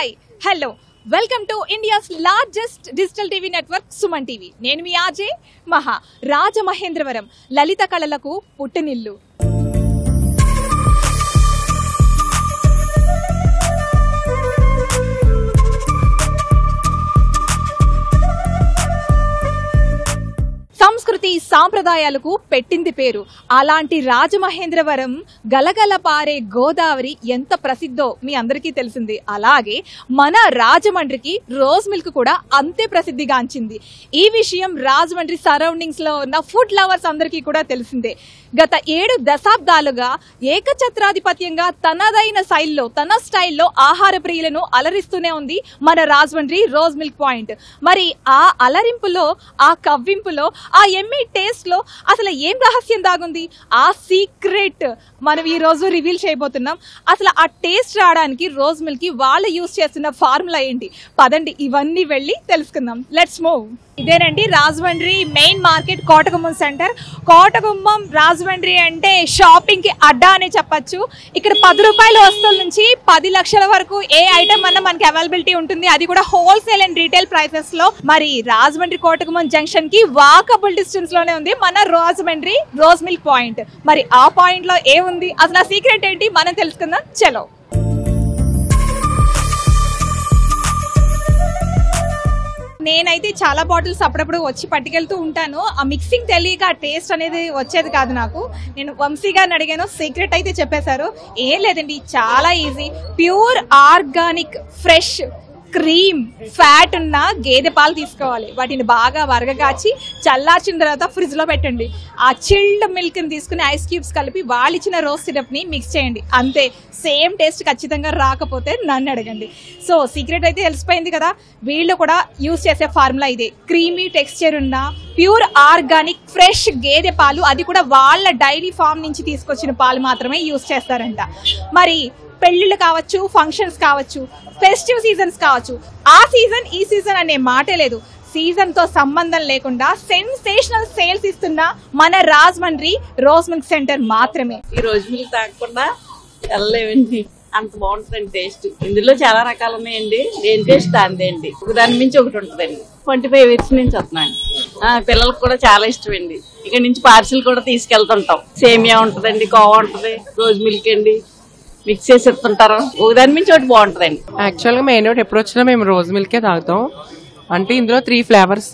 hi hello welcome to India's largest digital TV network Suman TV నేను మీ ఆజే మహా రాజమహేంద్రవరం లలిత కళలకు పుట్టినిల్లు సంస్కృతి సాంప్రదాయాలకు పెట్టింది పేరు అలాంటి రాజమహేంద్రవరం గలగల పారే గోదావరి ఎంత ప్రసిద్ధో మీ అందరికీ తెలిసింది అలాగే మన రాజమండ్రికి రోజ్ మిల్క్ కూడా అంతే ప్రసిద్ధిగాంచింది ఈ విషయం రాజమండ్రి సరౌండింగ్స్ లో ఉన్న ఫుడ్ లవర్స్ అందరికీ కూడా తెలిసిందే గత ఏడు దశాబ్దాలుగా ఏకఛత్రాధిపత్యంగా తనదైన శైలిలో తన స్టైల్లో ఆహార ప్రియులను అలరిస్తూనే ఉంది మన రాజమండ్రి రోజ్ మిల్క్ పాయింట్ మరి ఆ అలరింపులో ఆ కవ్వింపులో ఆ ఎమ్మి టేస్ట్ లో అసలు ఏం రహస్యం దాగుంది ఆ సీక్రెట్ మనం ఈ రోజు రివీల్ చేయబోతున్నాం అసలు ఆ టేస్ట్ రావడానికి రోజ్ మిల్క్ కి వాళ్ళు యూస్ చేస్తున్న ఫార్ములా ఏంటి పదండి ఇవన్నీ వెళ్ళి తెలుసుకుందాం లెట్స్ మూవ్ ఇదేనండి Rajahmundry main market Kotagummam centre Kotagummam Rajahmundry అంటే షాపింగ్ కి అడ్డా అనే చెప్పొచ్చు ఇక్కడ పది రూపాయల వస్తువుల నుంచి పది లక్షల వరకు ఏ ఐటమ్ అన్న మనకి అవైలబిలిటీ ఉంటుంది అది కూడా హోల్సేల్ అండ్ రీటైల్ ప్రైసెస్ లో మరి రాజమండ్రి కోటగుమ్మం జంక్షన్ కి వాకబుల్ డిస్టెన్స్ లోనే ఉంది మన రాజమండ్రి రోజ్ మిల్క్ పాయింట్ మరి ఆ పాయింట్ లో ఏముంది అసలు ఆ సీక్రెట్ ఏంటి మనం తెలుసుకుందాం చలో నేనైతే చాలా బాటిల్స్ అప్పుడప్పుడు వచ్చి పట్టుకెళ్తూ ఉంటాను ఆ మిక్సింగ్ తెలియక ఆ టేస్ట్ అనేది వచ్చేది కాదు నాకు నేను వంశీ గారిని అడిగాను సీక్రెట్ అయితే చెప్పేశారు ఏం లేదండి చాలా easy pure organic fresh cream fat ఉన్న గేదె పాలు తీసుకోవాలి వాటిని బాగా వరగగాచి చల్లార్చిన తర్వాత ఫ్రిడ్జ్ లో పెట్టండి ఆ చిల్డ్ మిల్క్ ని తీసుకుని ఐస్ క్యూబ్స్ కలిపి వాళ్ళు ఇచ్చిన రోజ్ సిరప్ ని మిక్స్ చేయండి అంతే సేమ్ టేస్ట్ ఖచ్చితంగా రాకపోతే నన్ను అడగండి సో సీక్రెట్ అయితే తెలిసిపోయింది కదా వీళ్ళు కూడా యూస్ చేసే ఫార్ములా ఇదే క్రీమీ టెక్స్చర్ ఉన్న ప్యూర్ ఆర్గానిక్ ఫ్రెష్ గేదె పాలు అది కూడా వాళ్ళ డైరీ ఫామ్ నుంచి తీసుకొచ్చిన పాలు మాత్రమే యూస్ చేస్తారంట మరి పెళ్ళిళ్ళు కావచ్చు ఫంక్షన్స్ కావచ్చు ఫెస్టివ్ సీజన్స్ కావచ్చు ఆ సీజన్ ఈ సీజన్ అనే మాటే లేదు సీజన్ తో సంబంధం లేకుండా సెన్సేషనల్ సేల్స్ ఇస్తున్న మన రాజమండ్రి రోజ్ మిల్క్ సెంటర్ మాత్రమే ఈ రోజు మిల్క్ తాగకుండా వెళ్ళలేవండి అంత బాగుంటుందండి టేస్ట్ ఇందులో చాలా రకాలు ఉన్నాయండి దేని టేస్ట్ దానిదే అండి ఒక దాని మించి ఒకటి ఉంటుందండి ట్వంటీ ఫైవ్ ఇయర్స్ నుంచి వస్తున్నాను ఆ, పిల్లలకు కూడా చాలా ఇష్టం అండి ఇక్కడ నుంచి పార్సిల్ కూడా తీసుకెళ్తుంటాం సేమియా ఉంటుందండి కోవా ఉంటుంది రోజు మిల్క్ అండి మిక్స్ చేసి ఇస్తుంటారు ఒక దాని మించి ఒకటి బాగుంటుందండి యాక్చువల్గా మెయిన్ ఒకటి ఎప్పుడు వచ్చినా మేము రోజ్ మిల్కే తాగుతాం అంటే ఇందులో three flavours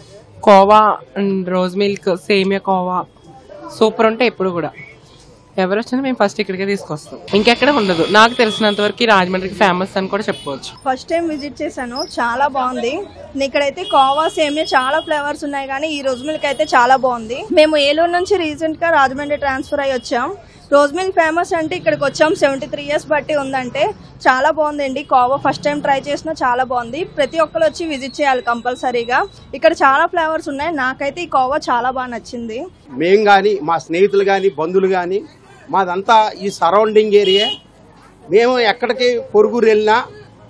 khoa and rose milk semiya khoa super ఉంటాయి ఎప్పుడు కూడా ఎవరు వచ్చినా మేము ఫస్ట్ ఇక్కడికే తీసుకొస్తాం ఇంకెక్కడ ఉండదు నాకు తెలిసినంత వరకు ఈ రాజమండ్రికి ఫేమస్ అని కూడా చెప్పుకోవచ్చు ఫస్ట్ టైం విజిట్ చేశాను చాలా బాగుంది ఇక్కడైతే కోవా సేమియా చాలా ఫ్లేవర్స్ ఉన్నాయి కానీ ఈ రోజు మిల్క్ అయితే చాలా బాగుంది మేము ఏలూరు నుంచి రీసెంట్ గా రాజమండ్రి ట్రాన్స్ఫర్ అయ్యి వచ్చాం రోజ్ మిల్క్ ఫేమస్ అంటే ఇక్కడికి వచ్చాం సెవెంటీ త్రీ ఇయర్స్ బట్టి ఉందంటే చాలా బాగుందండి కోవా ఫస్ట్ టైం ట్రై చేసినా చాలా బాగుంది ప్రతి ఒక్కరు వచ్చి విజిట్ చేయాలి కంపల్సరీగా ఇక్కడ చాలా ఫ్లేవర్స్ ఉన్నాయి నాకైతే ఈ కోవా చాలా బాగా నచ్చింది మేం కానీ మా స్నేహితులు కానీ బంధువులు కానీ మాదంతా ఈ సరౌండింగ్ ఏరియా మేము ఎక్కడికి పొరుగురు వెళ్ళినా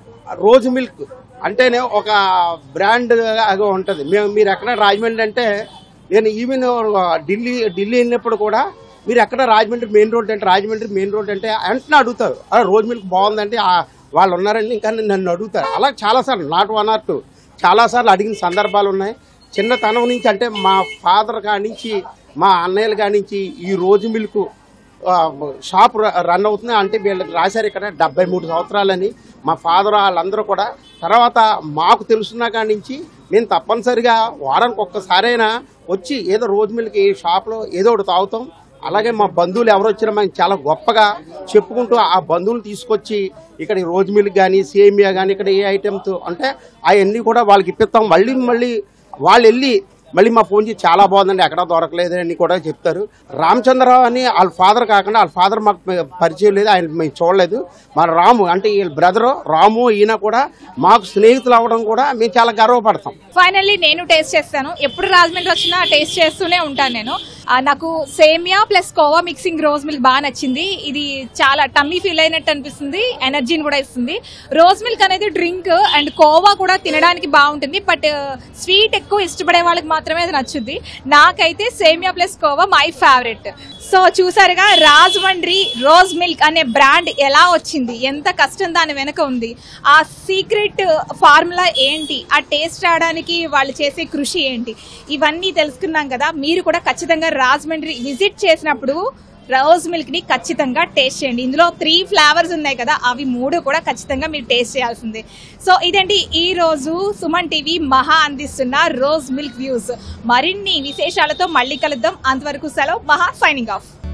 రోజు మిల్క్ అంటేనే ఒక బ్రాండ్ లాగా ఉంటుంది మేము మీరు ఎక్కడ రాజమండ్రి అంటే నేను ఈవెన్ ఢిల్లీ ఢిల్లీ వెళ్ళినప్పుడు కూడా మీరు ఎక్కడ రాజమండ్రి మెయిన్ రోడ్ అంటే రాజమండ్రి మెయిన్ రోడ్ అంటే వెంటనే అడుగుతారు "ఆ, రోజు మిల్క్ బాగుందంటే "ఆ, వాళ్ళు ఉన్నారండి ఇంకా నన్ను అడుగుతారు అలా చాలాసార్లు నాట్ వన్ ఆర్ టూ చాలాసార్లు అడిగిన సందర్భాలు ఉన్నాయి చిన్నతనం నుంచి అంటే మా ఫాదర్ కానించి మా అన్నయ్యల కానించి ఈ రోజు మిల్క్ ఆ, షాప్ ర- రన్ అవుతుంది అంటే వీళ్ళకి రాశారు ఇక్కడ డెబ్బై మూడు సంవత్సరాలని మా ఫాదర్ వాళ్ళందరూ కూడా తర్వాత మాకు తెలుసున్న కాడి నుంచి మేము తప్పనిసరిగా వారానికి ఒక్కసారైనా వచ్చి ఏదో రోజు మిల్క్ ఈ షాప్లో ఏదో ఒకటి తాగుతాం అలాగే మా బంధువులు ఎవరు వచ్చినా మేము చాలా గొప్పగా చెప్పుకుంటూ ఆ బంధువులు తీసుకొచ్చి ఇక్కడ ఈ రోజు మిల్క్ కానీ సేమియా కానీ ఇక్కడ ఏ ఐటమ్స్ అంటే అవన్నీ కూడా వాళ్ళకి ఇప్పిస్తాం మళ్ళీ మళ్ళీ వాళ్ళు వెళ్ళి మళ్ళీ మా ఫోన్ చేసి చాలా బాగుందండి ఎక్కడ దొరకలేదు అని కూడా చెప్తారు రామచంద్రరావు అని వాళ్ళ ఫాదర్ కాకుండా వాళ్ళ ఫాదర్ మాకు పరిచయం లేదు ఆయన మేము చూడలేదు మన రాము అంటే వీళ్ళ బ్రదరు రాము ఈయన కూడా మాకు స్నేహితులు అవ్వడం కూడా మేము చాలా గర్వపడతాం ఫైనల్లీ నేను టేస్ట్ చేస్తాను ఎప్పుడు రాజమండ్రి వచ్చినా టేస్ట్ చేస్తూనే ఉంటాను నేను ఆ, నాకు semiya plus khoa mixing rose milk బాగా నచ్చింది ఇది చాలా టమ్మీ ఫీల్ అయినట్టు అనిపిస్తుంది ఎనర్జీని కూడా ఇస్తుంది రోజ్ మిల్క్ అనేది డ్రింక్ అండ్ కోవా కూడా తినడానికి బాగుంటుంది బట్ స్వీట్ ఎక్కువ ఇష్టపడే వాళ్ళకి మాత్రమే అది నచ్చుద్ది నాకైతే semiya plus khoa my favourite so చూసారుగా రాజమండ్రి రోజ్ మిల్క్ అనే బ్రాండ్ ఎలా వచ్చింది ఎంత కష్టం దాని వెనక ఉంది ఆ సీక్రెట్ ఫార్ములా ఏంటి ఆ టేస్ట్ రావడానికి వాళ్ళు చేసే కృషి ఏంటి ఇవన్నీ తెలుసుకున్నాం కదా మీరు కూడా ఖచ్చితంగా రాజమండ్రి విజిట్ చేసినప్పుడు రోజ్ మిల్క్ ని ఖచ్చితంగా టేస్ట్ చేయండి ఇందులో త్రీ ఫ్లేవర్స్ ఉన్నాయి కదా అవి మూడు కూడా ఖచ్చితంగా మీరు టేస్ట్ చేయాల్సిందే సో ఇదండి ఈ రోజు సుమన్ టీవీ మహా అందిస్తున్న రోజ్ మిల్క్ వ్యూస్ మరిన్ని విశేషాలతో మళ్ళీ కలుద్దాం అంతవరకు సెలవు మహా సైనింగ్ ఆఫ్